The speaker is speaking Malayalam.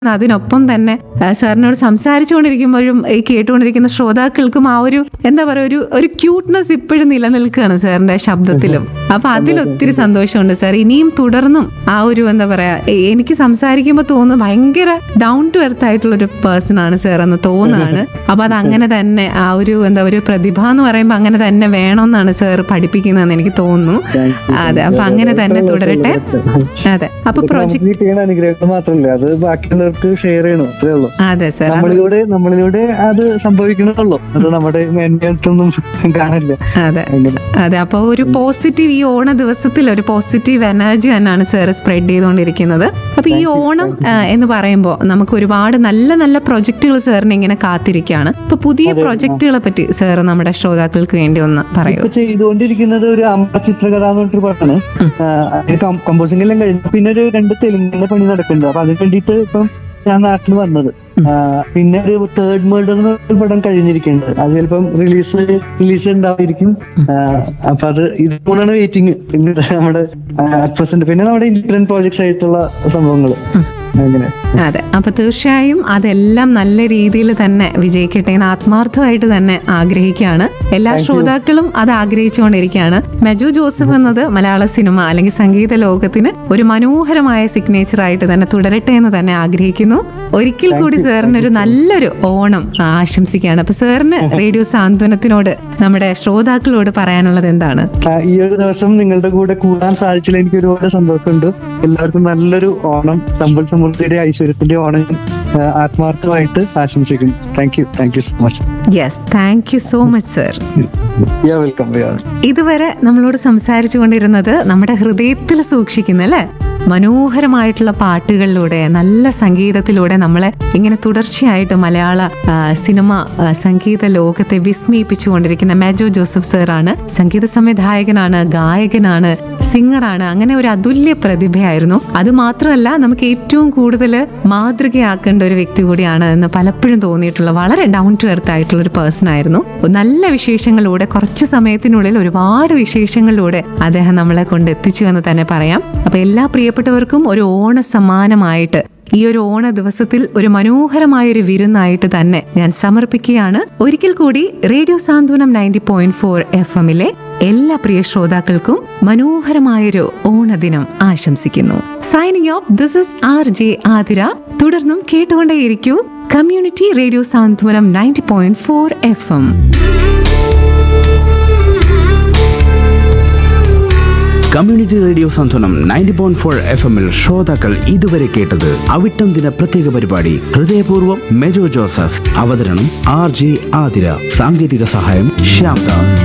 അതിനൊപ്പം തന്നെ ആ, സാറിനോട് സംസാരിച്ചുകൊണ്ടിരിക്കുമ്പോഴും ഈ കേട്ടുകൊണ്ടിരിക്കുന്ന ശ്രോതാക്കൾക്കും ആ ഒരു എന്താ പറയുക ഒരു ഒരു ക്യൂട്ട്നെസ് ഇപ്പോഴും നിലനിൽക്കുകയാണ് സാറിന്റെ ശബ്ദത്തിലും അപ്പൊ അതിലൊത്തിരി സന്തോഷമുണ്ട് സാർ ഇനിയും തുടർന്നും ആ ഒരു എന്താ പറയാ എ- എനിക്ക് സംസാരിക്കുമ്പോൾ തോന്നുന്നു ഭയങ്കര ഡൗൺ ടു എർത്ത് ആയിട്ടുള്ള ഒരു പേഴ്സൺ ആണ് സാർ എന്ന് തോന്നുകയാണ് അപ്പൊ അത് അങ്ങനെ തന്നെ ആ ഒരു എന്താ ഒരു പ്രതിഭ എന്ന് പറയുമ്പോൾ അങ്ങനെ തന്നെ വേണമെന്നാണ് സാർ പഠിപ്പിക്കുന്നതെന്ന് എനിക്ക് തോന്നുന്നു അതെ അപ്പൊ അങ്ങനെ തന്നെ തുടരട്ടെ അതെ അപ്പൊ പ്രൊജക്ട് നമുക്ക് കിട്ടിയ അനുഗ്രഹങ്ങൾ മാത്രമല്ല അത് ബാക്കിയുള്ളവർക്ക് ഷെയർ ചെയ്യണം അത്രേ ഉള്ളൂ അതെ സാർ അത് നമ്മളിലൂടെ നമ്മളിലൂടെ അത് സംഭവിക്കണമല്ലോ അത് നമ്മുടെ മേന്മയൊന്നും കാണില്ല അതെ അങ്ങനെ അതെ അപ്പോൾ ഒരു പോസിറ്റീവ് ഈ ഓണ ദിവസത്തിൽ ഒരു പോസിറ്റീവ് എനർജി തന്നെയാണ് സാർ സ്പ്രെഡ് ചെയ്തുകൊണ്ടിരിക്കുന്നത് അപ്പൊ ഈ ഓണം ആ, എന്ന് പറയുമ്പോൾ നമുക്ക് ഒരുപാട് നല്ല നല്ല പ്രൊജക്ടുകൾ സാറിന് ഇങ്ങനെ കാത്തിരിക്കുകയാണ് ഇപ്പൊ പുതിയ പ്രൊജക്ടുകളെ പറ്റി സാർ നമ്മുടെ ശ്രോതാക്കൾക്ക് വേണ്ടി ഒന്ന് പറയൂ ഇപ്പൊ ചെയ്തുകൊണ്ടിരിക്കുന്നത് ഒരു അമ്മ ചിത്രകഥ എന്ന് പറഞ്ഞിട്ട് പാട്ടാണ് കമ്പോസിംഗ് എല്ലാം കഴിഞ്ഞു പിന്നെ ഒരു രണ്ട് തെലുങ്കിന്റെ പണി നടക്കുന്നുണ്ട് അപ്പൊ അതിന് വേണ്ടിയിട്ട് ഇപ്പം ഞാൻ നാട്ടിൽ വന്നത് ആ, പിന്നെ ഒരു തേർഡ് മേർഡർ എന്ന് പറഞ്ഞ പടം കഴിഞ്ഞിരിക്കുന്നുണ്ട് അത് ചിലപ്പം റിലീസ് റിലീസ് ഉണ്ടായിരിക്കും ആ, അപ്പൊ അത് ഇത് മൂന്നാണ് വെയിറ്റിംഗ് നമ്മുടെ പ്രസന്റ് പിന്നെ നമ്മുടെ ഇൻഡിപെൻഡന്റ് പ്രോജക്ട്സ് ആയിട്ടുള്ള സംഭവങ്ങൾ അങ്ങനെ അതെ അപ്പൊ തീർച്ചയായും അതെല്ലാം നല്ല രീതിയിൽ തന്നെ വിജയിക്കട്ടെ എന്ന് ആത്മാർത്ഥമായിട്ട് തന്നെ ആഗ്രഹിക്കുകയാണ് എല്ലാ ശ്രോതാക്കളും അത് ആഗ്രഹിച്ചുകൊണ്ടിരിക്കുകയാണ് മെജു ജോസഫ് എന്നത് മലയാള സിനിമ അല്ലെങ്കിൽ സംഗീത ലോകത്തിന് ഒരു മനോഹരമായ സിഗ്നേച്ചർ ആയിട്ട് തന്നെ തുടരട്ടെ എന്ന് തന്നെ ആഗ്രഹിക്കുന്നു ഒരിക്കൽ കൂടി സാറിന് ഒരു നല്ലൊരു ഓണം ആശംസിക്കുകയാണ് അപ്പൊ സാറിന് റേഡിയോ സാന്ത്വനത്തിനോട് നമ്മുടെ ശ്രോതാക്കളോട് പറയാനുള്ളത് എന്താണ് ആ, ഈ ഒരു ദിവസം നിങ്ങളുടെ കൂടെ കൂടാൻ സാധിച്ചതിൽ എനിക്ക് ഒരുപാട് സന്തോഷമുണ്ട് എല്ലാവർക്കും നല്ലൊരു ഓണം സമ്പൽ സമൃദ്ധിയുടെ ഐശ്വര്യത്തിന്റെ ഓണം ഞാൻ, ആ, ആത്മാർത്ഥമായിട്ട് ആശംസിക്കുന്നു thank you thank you so much yes thank you so much sir yeah welcome yeah ഇതുവരെ നമ്മളോട് സംസാരിച്ചു കൊണ്ടിരുന്നത് നമ്മുടെ ഹൃദയത്തിൽ സൂക്ഷിക്കുന്ന അല്ലേ മനോഹരമായിട്ടുള്ള പാട്ടുകളിലൂടെ നല്ല സംഗീതത്തിലൂടെ നമ്മളെ ഇങ്ങനെ തുടർച്ചയായിട്ട് മലയാള ആ, സിനിമ ആ, സംഗീത ലോകത്തെ വിസ്മയിപ്പിച്ചുകൊണ്ടിരിക്കുന്ന മാജോ ജോസഫ് സാറാണ് സംഗീത സംവിധായകനാണ് ഗായകനാണ് സിംഗറാണ് അങ്ങനെ ഒരു അതുല്യ പ്രതിഭയായിരുന്നു അത് മാത്രമല്ല നമുക്ക് ഏറ്റവും കൂടുതൽ മാതൃകയാക്കേണ്ട ഒരു വ്യക്തി കൂടിയാണ് എന്ന് പലപ്പോഴും തോന്നിയിട്ടുള്ള വളരെ ഡൗൺ ടു എർത്ത് ആയിട്ടുള്ള ഒരു പേഴ്സൺ ആയിരുന്നു നല്ല വിശേഷങ്ങളിലൂടെ കുറച്ച് സമയത്തിനുള്ളിൽ ഒരുപാട് വിശേഷങ്ങളിലൂടെ അദ്ദേഹം നമ്മളെ കൊണ്ട് എത്തിച്ചു എന്ന് തന്നെ പറയാം അപ്പൊ എല്ലാ പ്രിയപ്പെട്ടവർക്കും ഒരു ഓണ സമ്മാനമായിട്ട് ഈ ഒരു ഓണ ദിവസത്തിൽ ഒരു മനോഹരമായ ഒരു വിരുന്നായിട്ട് തന്നെ ഞാൻ സമർപ്പിക്കുകയാണ് ഒരിക്കൽ കൂടി radio Santhwanam ninety point four F എമ്മിലെ എല്ലാ പ്രിയ ശ്രോതാക്കൾക്കും മനോഹരമായൊരു ഓണദിനം ആശംസിക്കുന്നു signing off this is R J Athira തുടർന്നും കേട്ടുകൊണ്ടേയിരിക്കൂ community radio Santhwanam ninety point four F M community radio Santhwanam ninety point four F എമ്മിൽ ശ്രോതാക്കൾ ഇതുവരെ കേട്ടത് അവിട്ടം ദിന പ്രത്യേക പരിപാടി ഹൃദയപൂർവ്വം മെജോ ജോസഫ് അവതരണം ആർ ജെ ആതിര സാങ്കേതിക സഹായം ശ്യാംദാസ്